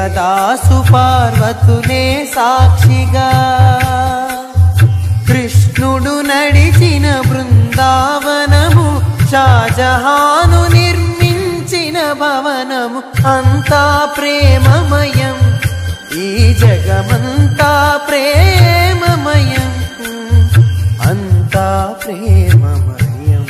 దేవదాసు పార్వతులే సాక్షిగా కృష్ణుడు నడిచిన బృందావనము షాజహాను నిర్మించిన భవనము అంతా ప్రేమమయం ఈ జగమంతా ప్రేమమయం అంతా ప్రేమమయం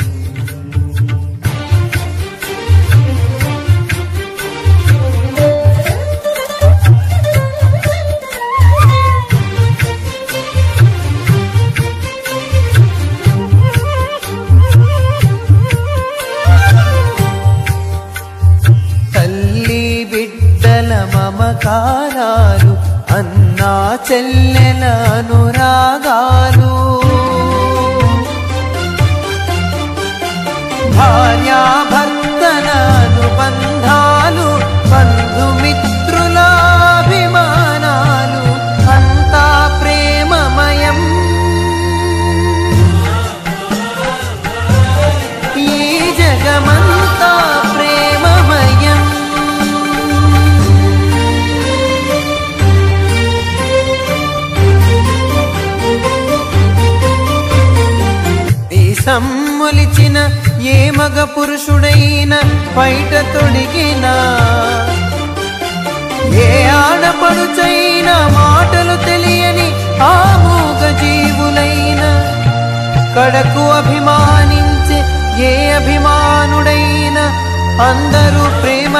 తల్లి బిడ్డల మమకారాలు అన్నా చెల్లెల అనురాగాలు భార్యాభర్తల అనుబంధాలు బంధుమిత్రుల అభిమానాలు అంతా ప్రేమమయం ఈ జగమంతా ప్రేమమయం ఈ సమ్ములిచిన ఏ మగ పురుషుడైన బయట తొడిగిన ఏ ఆడపడుచైన మాటలు తెలియని ఆ మూగ జీవులైన కడకు అభిమానించే ఏ అభిమానుడైన అందరూ ప్రేమ